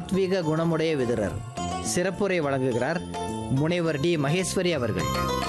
சாத்வீக குணமுடைய விதுரர் சிறப்புரை வழங்குகிறார் முனைவர் டி மகேஸ்வரி அவர்கள்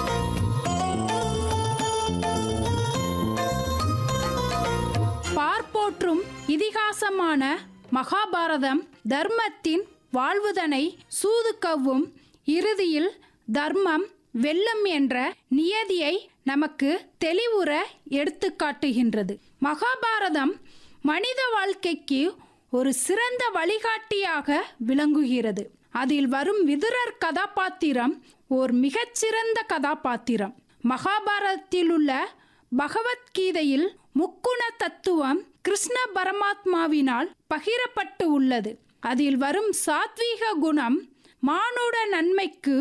பார்ப்போற்றும் இதிகாசமான மகாபாரதம் தர்மத்தின் வாழ்வுதனை சூது கவ்வும் இறுதியில் தர்மம் வெல்லும் என்ற நியதியை நமக்கு தெளிவுற எடுத்துக்காட்டுகின்றது மகாபாரதம் மனித வாழ்க்கைக்கு ஒரு சிறந்த வழிகாட்டியாக விளங்குகிறது அதில் வரும் விதுரர் கதாபாத்திரம் ஓர் மிகச்சிறந்த கதாபாத்திரம் மகாபாரதத்தில் உள்ள பகவத்கீதையில் முக்குண தத்துவம் கிருஷ்ண பரமாத்மாவினால் பகிரப்பட்டு உள்ளது அதில் வரும் சாத்வீக குணம் மானுட நன்மைக்கு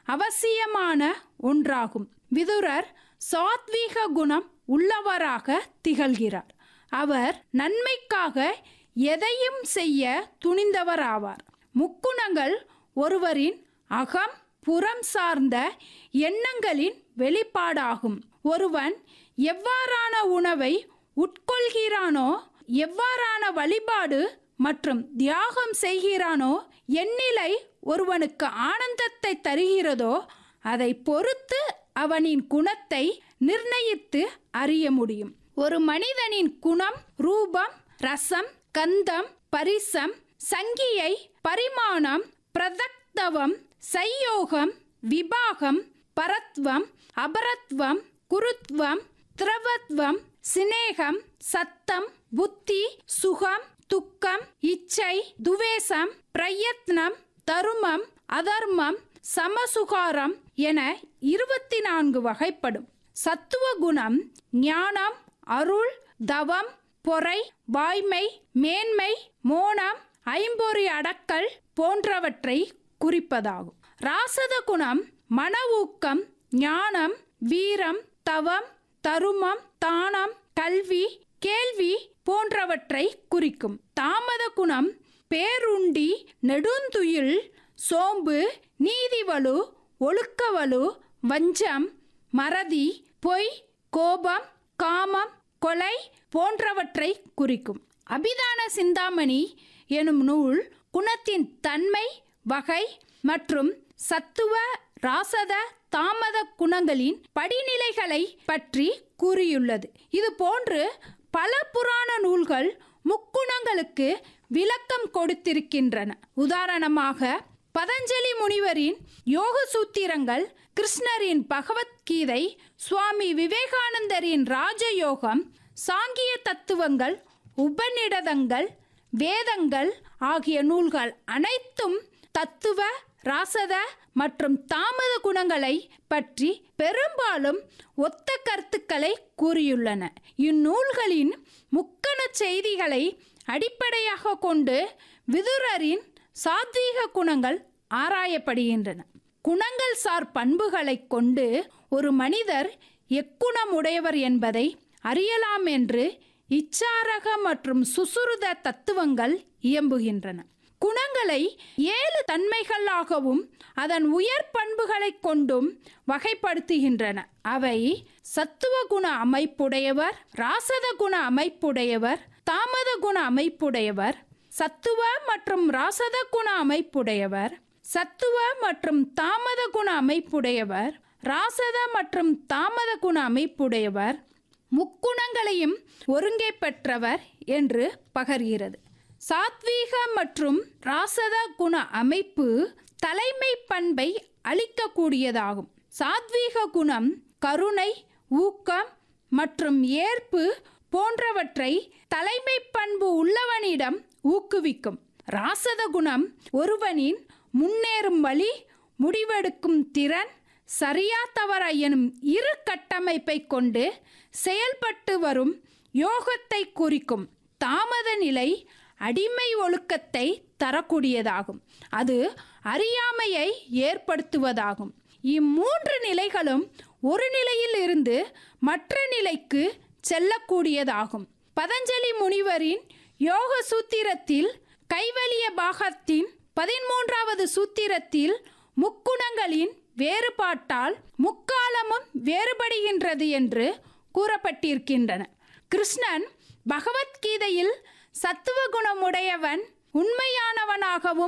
அவசியமான ஒன்றாகும் விதுரர் சாத்வீக குணம் உள்ளவராக திகழ்கிறார் அவர் நன்மைக்காக எதையும் செய்ய துணிந்தவராவார் முக்குணங்கள் ஒருவரின் அகம் புறம் சார்ந்த எண்ணங்களின் வெளிப்பாடாகும் ஒருவன் எவ்வாறான உணவை உட்கொள்கிறானோ எவ்வாறான வழிபாடு மற்றும் தியாகம் செய்கிறானோ எந்நிலை ஒருவனுக்கு ஆனந்தத்தை தருகிறதோ அதை பொறுத்து அவனின் குணத்தை நிர்ணயித்து அறிய முடியும் ஒரு மனிதனின் குணம் ரூபம் ரசம் கந்தம் பரிசம் சங்கியை பரிமாணம் பிரதக்தவம் சையோகம் விபாகம் பரத்வம் அபரத்வம் குருத்வம் திரவத்வம் சிநேகம் சத்தம் புத்தி சுகம் துக்கம் இச்சை துவேசம் பிரயத்னம் தருமம் அதர்மம் சமசுகாரம் என இருபத்தி நான்கு வகைப்படும் சத்துவ குணம் ஞானம் அருள் தவம் பொறை வாய்மை மேன்மை மோனம் ஐம்பொறி அடக்கல் போன்றவற்றை குறிப்பதாகும் ராசத குணம் மன ஊக்கம் ஞானம் வீரம் தவம் தருமம் தானம் கல்வி கேள்வி போன்றவற்றை குறிக்கும் தாமத குணம் பேருண்டி நெடுந்துயில் சோம்பு நீதிவலு ஒழுக்கவலு வஞ்சம் மறதி பொய் கோபம் காமம் கொலை போன்றவற்றை குறிக்கும் அபிதான சிந்தாமணி எனும் நூல் குணத்தின் தன்மை வகை மற்றும் சத்துவ ராசத தாமத குணங்களின் படிநிலைகளை பற்றி கூறியுள்ளது இது போன்று பல புராண நூல்கள் முக்குணங்களுக்கு விளக்கம் கொடுத்திருக்கின்றன உதாரணமாக பதஞ்சலி முனிவரின் யோக சூத்திரங்கள் கிருஷ்ணரின் பகவத்கீதை சுவாமி விவேகானந்தரின் ராஜயோகம் சாங்கிய தத்துவங்கள் உபநிடதங்கள் வேதங்கள் ஆகிய நூல்கள் அனைத்தும் தத்துவ ராசத மற்றும் தாமத குணங்களை பற்றி பெரும்பாலும் ஒத்த கருத்துக்களை கூறியுள்ளன இந்நூல்களின் முக்கண செய்திகளை அடிப்படையாக கொண்டு விதுரரின் சாத்வீக குணங்கள் ஆராயப்படுகின்றன குணங்கள் சார் பண்புகளைக் கொண்டு ஒரு மனிதர் எக்குணமுடையவர் என்பதை அறியலாம் என்று இச்சாரக மற்றும் சுசுருத தத்துவங்கள் இயம்புகின்றன குணங்களை ஏழு தன்மைகளாகவும் அதன் உயர் பண்புகளைக் கொண்டும் வகைப்படுத்துகின்றன அவை சத்துவ குண அமைப்புடையவர் ராசத குண அமைப்புடையவர் தாமத குண அமைப்புடையவர் சத்துவ மற்றும் ராசத குண அமைப்புடையவர் சத்துவ மற்றும் தாமத குண அமைப்புடையவர் ராசத மற்றும் தாமத குண அமைப்புடையவர் முக்குணங்களையும் ஒருங்கே பெற்றவர் என்று பகர்கிறது சாத்வீக மற்றும் ராசத குண அமைப்பு தலைமை பண்பை அளிக்கக்கூடியதாகும் சாத்வீக குணம் கருணை ஊக்கம் மற்றும் ஏற்பு போன்றவற்றை தலைமை பண்பு உள்ளவனிடம் ஊக்குவிக்கும் ராசத குணம் ஒருவனின் முன்னேறும் வழி முடிவெடுக்கும் திறன் சரியா தவறா எனும் இரு கட்டமைப்பை கொண்டு செயல்பட்டு வரும் யோகத்தை குறிக்கும் தாமத நிலை அடிமை ஒழுக்கத்தை தரக்கூடியதாகும் அது அறியாமையை ஏற்படுத்துவதாகும் இம்மூன்று நிலைகளும் ஒரு நிலையில் இருந்து மற்ற நிலைக்கு செல்லக்கூடியதாகும் பதஞ்சலி முனிவரின் யோக சூத்திரத்தில் கைவலிய பாகத்தின் பதிமூன்றாவது சூத்திரத்தில் முக்குணங்களின் வேறுபாட்டால் முக்காலமும் வேறுபடுகின்றது என்று கூறப்பட்டிருக்கின்றன கிருஷ்ணன் பகவத்கீதையில் சத்துவ குணமுடையவன் உண்மையானவனாகவும்